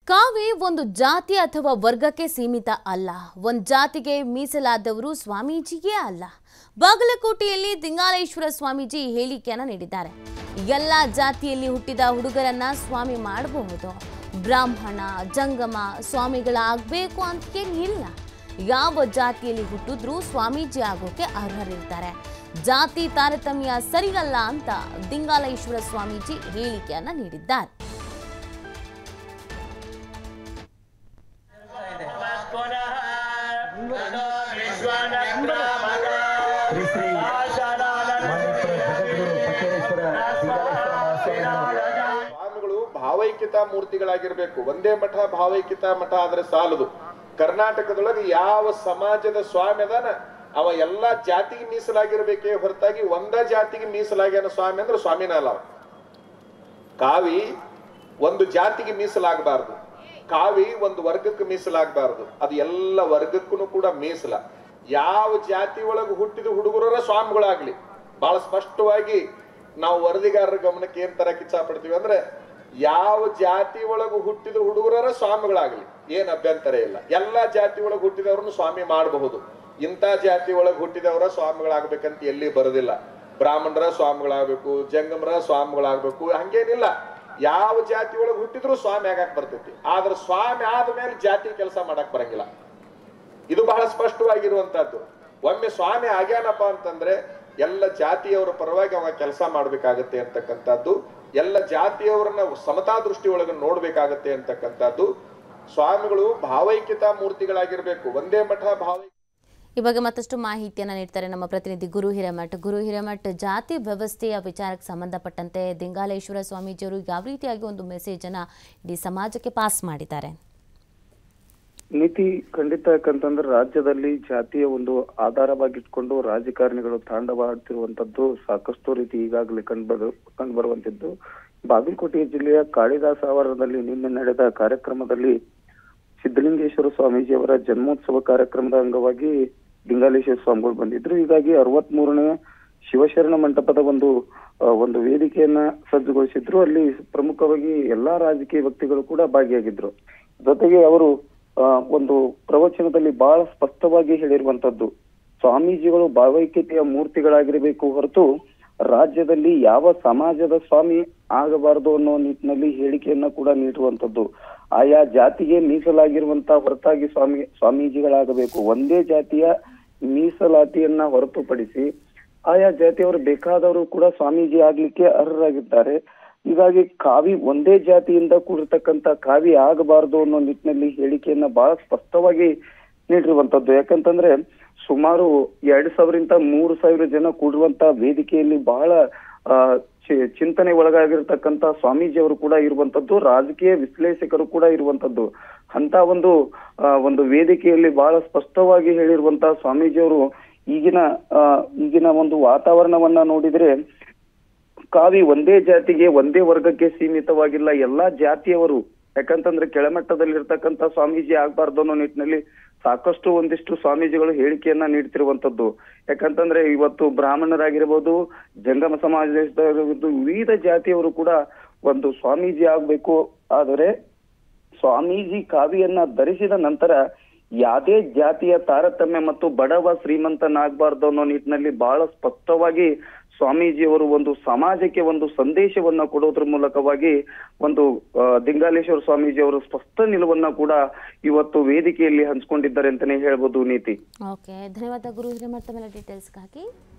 ಕಾವಿ ಒಂದು ಜಾತಿ ಅಥವಾ ವರ್ಗಕ್ಕೆ ಸೀಮಿತ ಅಲ್ಲ ಒಂದು ಜಾತಿಗೆ ಮೀಸಲಾದವರು ಸ್ವಾಮೀಜಿಯೇ ಅಲ್ಲ ಬಾಗಲಕೋಟೆಯಲ್ಲಿ ದಿಂಗಾಲೇಶ್ವರ ಸ್ವಾಮೀಜಿ ಈ ಹೇಳಿಕೆಯನ್ನ ನೀಡಿದ್ದಾರೆ ಎಲ್ಲ ಜಾತಿಯಲ್ಲಿ ಹುಟ್ಟಿದ ಹುಡುಗರನ್ನ ಸ್ವಾಮಿ ಮಾಡಬಹುದು ಬ್ರಾಹ್ಮಣ ಜಂಗಮ ಸ್ವಾಮಿಗಳಾಗಬೇಕು ಅಂತ ಏನಿಲ್ಲ ಯಾವ ಜಾತಿಯಲ್ಲಿ ಹುಟ್ಟಿದ್ರೂ ಸ್ವಾಮೀಜಿ ಆಗೋಕೆ ಅರ್ಹರಿರ್ತಾರೆ ಜಾತಿ ತಾರತಮ್ಯ ಸರಿಯಲ್ಲ ಅಂತ ದಿಂಗಾಲೇಶ್ವರ ಸ್ವಾಮೀಜಿ ಹೇಳಿಕೆಯನ್ನ ನೀಡಿದ್ದಾರೆ ಶ್ರೀ ಶ್ರೀ ಮಾನ್ಯತ್ರ ಜಗದ್ಗುರು ಬಸವೇಶ್ವರ ಶ್ರೀಗಾಲೇಶ್ವರ ಮಹಾಸ್ವಾಮಿಗಳು ಸ್ವಾಮಿಗಳು ಭಾವೈಕ್ಯತಾ ಮೂರ್ತಿಗಳಾಗಿರ್ಬೇಕು ಒಂದೇ ಮಠ ಭಾವೈಕ್ಯತಾ ಮಠ ಆದ್ರೆ ಸಾಲದು ಕರ್ನಾಟಕದೊಳಗೆ ಯಾವ ಸಮಾಜದ ಸ್ವಾಮಿ ಅದಾನ ಅವ ಎಲ್ಲಾ ಜಾತಿಗೆ ಮೀಸಲಾಗಿರ್ಬೇಕೇ ಹೊರತಾಗಿ ಒಂದ ಜಾತಿಗೆ ಮೀಸಲಾಗ್ಯಾನ ಸ್ವಾಮಿ ಅಂದ್ರೆ ಸ್ವಾಮಿನ ಅಲ್ಲ ಅವ. ಕಾವಿ ಒಂದು ಜಾತಿಗೆ ಮೀಸಲಾಗಬಾರ್ದು ಕಾವಿ ಒಂದು ವರ್ಗಕ್ಕೆ ಮೀಸಲಾಗಬಾರ್ದು ಅದು ಎಲ್ಲ ವರ್ಗಕ್ಕೂ ಕೂಡ ಮೀಸಲ ಯಾವ ಜಾತಿ ಒಳಗೆ ಹುಟ್ಟಿದ ಹುಡುಗರ ಸ್ವಾಮಿಗಳಾಗ್ಲಿ ಬಹಳ ಸ್ಪಷ್ಟವಾಗಿ ನಾವು ವರದಿಗಾರರ ಗಮನಕ್ಕೆ ಏನ್ ತರಕ್ ಇಚ್ಛಾ ಪಡ್ತೀವಿ ಅಂದ್ರೆ ಯಾವ ಜಾತಿ ಒಳಗೆ ಹುಟ್ಟಿದ ಹುಡುಗರ ಸ್ವಾಮಿಗಳಾಗ್ಲಿ ಏನ್ ಅಭ್ಯಂತರ ಇಲ್ಲ ಎಲ್ಲಾ ಜಾತಿ ಒಳಗೆ ಹುಟ್ಟಿದವ್ರನ್ನು ಸ್ವಾಮಿ ಮಾಡಬಹುದು ಇಂಥ ಜಾತಿ ಒಳಗೆ ಹುಟ್ಟಿದವರ ಸ್ವಾಮಿಗಳಾಗ್ಬೇಕಂತ ಎಲ್ಲಿ ಬರೋದಿಲ್ಲ ಬ್ರಾಹ್ಮಣರ ಸ್ವಾಮಿಗಳಾಗಬೇಕು ಜಂಗಮರ ಸ್ವಾಮಿಗಳಾಗಬೇಕು ಹಂಗೇನಿಲ್ಲ ಯಾವ ಜಾತಿ ಒಳಗೆ ಹುಟ್ಟಿದ್ರು ಸ್ವಾಮಿ ಆಗಕ್ ಬರ್ತೈತಿ ಆದ್ರೆ ಸ್ವಾಮಿ ಆದ್ಮೇಲೆ ಜಾತಿ ಕೆಲಸ ಮಾಡಕ್ ಬರಂಗಿಲ್ಲ ಇದು ಬಹಳ ಸ್ಪಷ್ಟವಾಗಿರುವಂತಹದ್ದು ಒಮ್ಮೆ ಸ್ವಾಮಿ ಆಗ್ಯಾನಪ್ಪ ಅಂತಂದ್ರೆ ಎಲ್ಲ ಜಾತಿಯವರ ಪರವಾಗಿ ಅವ ಕೆಲಸ ಮಾಡ್ಬೇಕಾಗತ್ತೆ ಅಂತಕ್ಕಂಥದ್ದು ಎಲ್ಲ ಜಾತಿಯವರನ್ನ ಸಮತಾ ದೃಷ್ಟಿ ಒಳಗೆ ನೋಡ್ಬೇಕಾಗತ್ತೆ ಅಂತಕ್ಕಂಥದ್ದು ಸ್ವಾಮಿಗಳು ಭಾವೈಕ್ಯತಾ ಮೂರ್ತಿಗಳಾಗಿರ್ಬೇಕು ಒಂದೇ ಮಠ ಭಾವೈಕ್ಯ ಈ ಬಗ್ಗೆ ಮತ್ತಷ್ಟು ಮಾಹಿತಿಯನ್ನು ನೀಡ್ತಾರೆ ನಮ್ಮ ಪ್ರತಿನಿಧಿ ಗುರು ಹಿರೇಮಠ್ ಗುರು ಹಿರೇಮಠ್ ಜಾತಿ ವ್ಯವಸ್ಥೆಯ ವಿಚಾರಕ್ಕೆ ಸಂಬಂಧಪಟ್ಟಂತೆ ದಿಂಗಾಲೇಶ್ವರ ಸ್ವಾಮೀಜಿಯವರು ಯಾವ ರೀತಿಯಾಗಿ ಒಂದು ಮೆಸೇಜನ್ನು ಇಡೀ ಸಮಾಜಕ್ಕೆ ಪಾಸ್ ಮಾಡಿದ್ದಾರೆ ನೀತಿ ಖಂಡಿತ ಯಾಕಂತಂದ್ರೆ ರಾಜ್ಯದಲ್ಲಿ ಜಾತಿಯ ಒಂದು ಆಧಾರವಾಗಿಟ್ಕೊಂಡು ರಾಜಕಾರಣಿಗಳು ತಾಂಡವಾಡ್ತಿರುವಂತದ್ದು ಸಾಕಷ್ಟು ರೀತಿ ಈಗಾಗಲೇ ಕಂಡು ಕಂಡು ಬರುವಂತದ್ದು ಬಾಗಲಕೋಟೆ ಜಿಲ್ಲೆಯ ಕಾಳಿದಾಸ ಆವರಣದಲ್ಲಿ ನಿನ್ನೆ ನಡೆದ ಕಾರ್ಯಕ್ರಮದಲ್ಲಿ ಸಿದ್ದಲಿಂಗೇಶ್ವರ ಸ್ವಾಮೀಜಿಯವರ ಜನ್ಮೋತ್ಸವ ಕಾರ್ಯಕ್ರಮದ ಅಂಗವಾಗಿ ಲಿಂಗಾಲೇಶ್ವರ ಸ್ವಾಮಿಗಳು ಬಂದಿದ್ರು ಹೀಗಾಗಿ ಅರವತ್ ಮೂರನೇ ಶಿವಶರಣ ಮಂಟಪದ ಒಂದು ಆ, ಒಂದು ವೇದಿಕೆಯನ್ನ ಸಜ್ಜುಗೊಳಿಸಿದ್ರು ಅಲ್ಲಿ ಪ್ರಮುಖವಾಗಿ ಎಲ್ಲಾ ರಾಜಕೀಯ ವ್ಯಕ್ತಿಗಳು ಕೂಡ ಭಾಗಿಯಾಗಿದ್ರು ಜೊತೆಗೆ ಅವರು ಆ, ಒಂದು ಪ್ರವಚನದಲ್ಲಿ ಬಹಳ ಸ್ಪಷ್ಟವಾಗಿ ಹೇಳಿರುವಂತದ್ದು ಸ್ವಾಮೀಜಿಗಳು ಭಾವೈಕ್ಯತೆಯ ಮೂರ್ತಿಗಳಾಗಿರಬೇಕು ಹೊರತು ರಾಜ್ಯದಲ್ಲಿ ಯಾವ ಸಮಾಜದ ಸ್ವಾಮಿ ಆಗಬಾರದು ಅನ್ನೋ ನಿಟ್ಟಿನಲ್ಲಿ ಹೇಳಿಕೆಯನ್ನ ಕೂಡ ನೀಡುವಂತದ್ದು ಆಯಾ ಜಾತಿಗೆ ಮೀಸಲಾಗಿರುವಂತ ಹೊರತಾಗಿ ಸ್ವಾಮಿ ಸ್ವಾಮೀಜಿಗಳಾಗಬೇಕು ಒಂದೇ ಜಾತಿಯ ಮೀಸಲಾತಿಯನ್ನ ಹೊರತುಪಡಿಸಿ ಆಯಾ ಜಾತಿಯವರು ಬೇಕಾದವರು ಕೂಡ ಸ್ವಾಮೀಜಿ ಆಗ್ಲಿಕ್ಕೆ ಅರ್ಹರಾಗಿದ್ದಾರೆ ಹೀಗಾಗಿ ಕಾವಿ ಒಂದೇ ಜಾತಿಯಿಂದ ಕೂಡಿರ್ತಕ್ಕಂತ ಕಾವಿ ಆಗಬಾರದು ಅನ್ನೋ ನಿಟ್ಟಿನಲ್ಲಿ ಹೇಳಿಕೆಯನ್ನ ಬಹಳ ಸ್ಪಷ್ಟವಾಗಿ ನೀಡಿರುವಂತದ್ದು ಯಾಕಂತಂದ್ರೆ ಸುಮಾರು ಎರಡ್ ಸಾವಿರದಿಂದ ಮೂರು ಸಾವಿರ ಜನ ಕೂಡುವಂತ ವೇದಿಕೆಯಲ್ಲಿ ಬಹಳ ಆ, ಚಿ- ಚಿಂತನೆ ಒಳಗಾಗಿರ್ತಕ್ಕಂತ ಸ್ವಾಮೀಜಿ ಅವರು ಕೂಡ ಇರುವಂತದ್ದು ರಾಜಕೀಯ ವಿಶ್ಲೇಷಕರು ಕೂಡ ಇರುವಂತದ್ದು ಅಂತ ಒಂದು ಆ, ಒಂದು ವೇದಿಕೆಯಲ್ಲಿ ಬಹಳ ಸ್ಪಷ್ಟವಾಗಿ ಹೇಳಿರುವಂತ ಸ್ವಾಮೀಜಿಯವರು ಈಗಿನ ಆ, ಈಗಿನ ಒಂದು ವಾತಾವರಣವನ್ನ ನೋಡಿದ್ರೆ ಕಾವಿ ಒಂದೇ ಜಾತಿಗೆ ಒಂದೇ ವರ್ಗಕ್ಕೆ ಸೀಮಿತವಾಗಿಲ್ಲ ಎಲ್ಲಾ ಜಾತಿಯವರು ಯಾಕಂತಂದ್ರೆ ಕೆಳಮಟ್ಟದಲ್ಲಿರ್ತಕ್ಕಂಥ ಸ್ವಾಮೀಜಿ ಆಗ್ಬಾರ್ದು ಅನ್ನೋ ನಿಟ್ಟಿನಲ್ಲಿ ಸಾಕಷ್ಟು ಒಂದಿಷ್ಟು ಸ್ವಾಮೀಜಿಗಳು ಹೇಳಿಕೆಯನ್ನ ನೀಡ್ತಿರುವಂತದ್ದು ಯಾಕಂತಂದ್ರೆ ಇವತ್ತು ಬ್ರಾಹ್ಮಣರಾಗಿರ್ಬೋದು ಜಂಗಮ ಸಮಾಜದವರಿರ್ಬೋದು ವಿವಿಧ ಜಾತಿಯವರು ಕೂಡ ಒಂದು ಸ್ವಾಮೀಜಿ ಆಗ್ಬೇಕು ಆದರೆ ಸ್ವಾಮೀಜಿ ಕಾವಿಯನ್ನ ಧರಿಸಿದ ನಂತರ ಯಾವ್ದೇ ಜಾತಿಯ ತಾರತಮ್ಯ ಮತ್ತು ಬಡವ ಶ್ರೀಮಂತನಾಗಬಾರ್ದು ಅನ್ನೋ ನಿಟ್ಟಿನಲ್ಲಿ ಬಹಳ ಸ್ಪಷ್ಟವಾಗಿ ಸ್ವಾಮೀಜಿಯವರು ಒಂದು ಸಮಾಜಕ್ಕೆ ಒಂದು ಸಂದೇಶವನ್ನ ಕೊಡೋದ್ರ ಮೂಲಕವಾಗಿ ಒಂದು ಆ, ದಿಂಗಾಲೇಶ್ವರ ಸ್ವಾಮೀಜಿಯವರು ಸ್ಪಷ್ಟ ನಿಲುವನ್ನ ಕೂಡ ಇವತ್ತು ವೇದಿಕೆಯಲ್ಲಿ ಹಂಚ್ಕೊಂಡಿದ್ದಾರೆ ಅಂತಾನೆ ಹೇಳ್ಬೋದು ನೀತಿ ಓಕೆ ಧನ್ಯವಾದ ಗುರು ಹಿರೇಮಠ್ ತಮ್ಮೆಲ್ಲ ಡೀಟೇಲ್ಸ್ಗಾಗಿ